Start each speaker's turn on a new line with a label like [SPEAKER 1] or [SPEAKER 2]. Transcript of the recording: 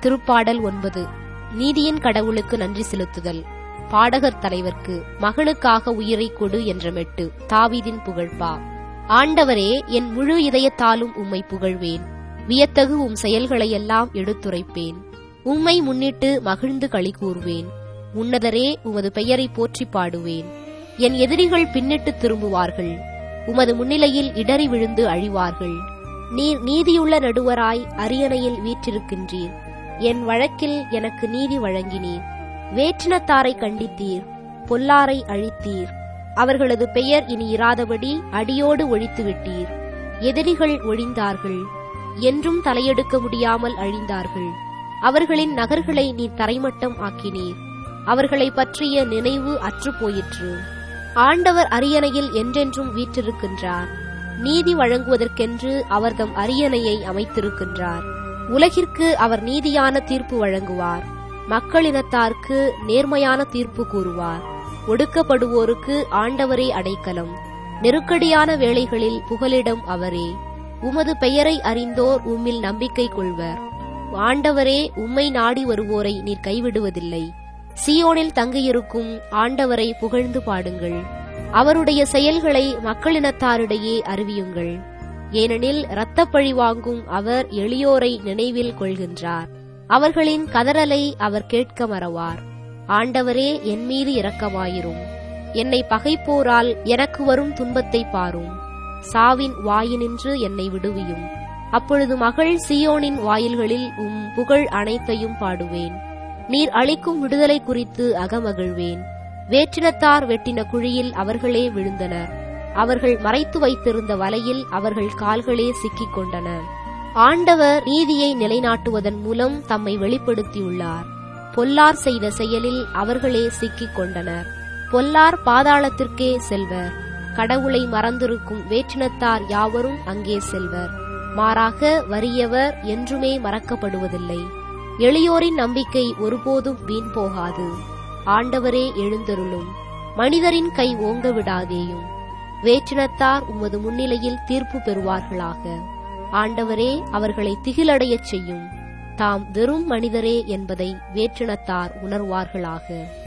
[SPEAKER 1] திருப்பாடல் ஒன்பது நீதியின் கடவுளுக்கு நன்றி செலுத்துதல் பாடகர் தலைவர்க்கு மகனுக்காக உயிரை கொடு என்ற மெட்டு தாவீதின் புகழ்பா ஆண்டவரே என் முழு இதயத்தாலும் உம்மை புகழ்வேன் வியத்தகு உம் செயல்களையெல்லாம் எடுத்துரைப்பேன் உம்மை முன்னிட்டு மகிழ்ந்து களி கூறுவேன் உன்னதரே உமது பெயரை போற்றி பாடுவேன் என் எதிரிகள் பின்னிட்டு திரும்புவார்கள் உமது முன்னிலையில் இடறி விழுந்து அழிவார்கள் நீர் நீதியுள்ள நடுவராய் அரியணையில் வீற்றிருக்கின்றீர் என் வழக்கில் எனக்கு நீதி வழங்கினீர் வேற்றினத்தாரை கண்டித்தீர் பொல்லாரை அழித்தீர் அவர்களது பெயர் இனி இராதபடி அடியோடு ஒழித்து விட்டீர் எதிரிகள் ஒழிந்தார்கள் என்றும் தலையெடுக்க முடியாமல் அழிந்தார்கள் அவர்களின் நகர்களை நீர் தரைமட்டம் ஆக்கினீர் அவர்களை பற்றிய நினைவு அற்று போயிற்று ஆண்டவர் அரியணையில் என்றென்றும் வீற்றிருக்கின்றார் நீதி வழங்குவதற்கென்று அவர் தம் அரியணையை அமைத்திருக்கின்றார் உலகிற்கு அவர் நீதியான தீர்ப்பு வழங்குவார் மக்களினத்தார்க்கு நேர்மையான தீர்ப்பு கூறுவார் ஒடுக்கப்படுவோருக்கு ஆண்டவரே அடைக்கலம் நெருக்கடியான வேளைகளில் புகலிடம் அவரே உமது பெயரை அறிந்தோர் உம்மில் நம்பிக்கை கொள்வர் ஆண்டவரே உம்மை நாடி வருவோரை நீர் கைவிடுவதில்லை சியோனில் தங்கியிருக்கும் ஆண்டவரை புகழ்ந்து பாடுங்கள் அவருடைய செயல்களை மக்களினத்தாரிடையே அறிவியுங்கள் ஏனெனில் இரத்தப்பழி வாங்கும் அவர் எளியோரை நினைவில் கொள்கின்றார் அவர்களின் கதறலை அவர் கேட்க மறவார் ஆண்டவரே என் மீது இரக்கமாயிரும் என்னை பகைப்போரால் எனக்கு வரும் துன்பத்தை பாரும் சாவின் வாயினின்று என்னை விடுவியும் அப்பொழுது மகள் சியோனின் வாயில்களில் உம் புகழ் அனைத்தையும் பாடுவேன் நீர் அளிக்கும் விடுதலை குறித்து அகமகிழ்வேன் வேற்றினத்தார் வெட்டின குழியில் அவர்களே விழுந்தனர் அவர்கள் மறைத்து வைத்திருந்த வலையில் அவர்கள் கால்களே சிக்கிக் கொண்டன ஆண்டவர் நீதியை நிலைநாட்டுவதன் மூலம் தம்மை வெளிப்படுத்தியுள்ளார் பொல்லார் செய்த செயலில் அவர்களே சிக்கிக் கொண்டனர் பொல்லார் பாதாளத்திற்கே செல்வர் கடவுளை மறந்திருக்கும் வேற்றினத்தார் யாவரும் அங்கே செல்வர் மாறாக வறியவர் என்றுமே மறக்கப்படுவதில்லை எளியோரின் நம்பிக்கை ஒருபோதும் வீண் போகாது ஆண்டவரே எழுந்தருளும் மனிதரின் கை ஓங்க விடாதேயும் வேற்றினத்தார் உமது முன்னிலையில் தீர்ப்பு பெறுவார்களாக ஆண்டவரே அவர்களை திகிலடையச் செய்யும் தாம் வெறும் மனிதரே என்பதை வேற்றினத்தார் உணர்வார்களாக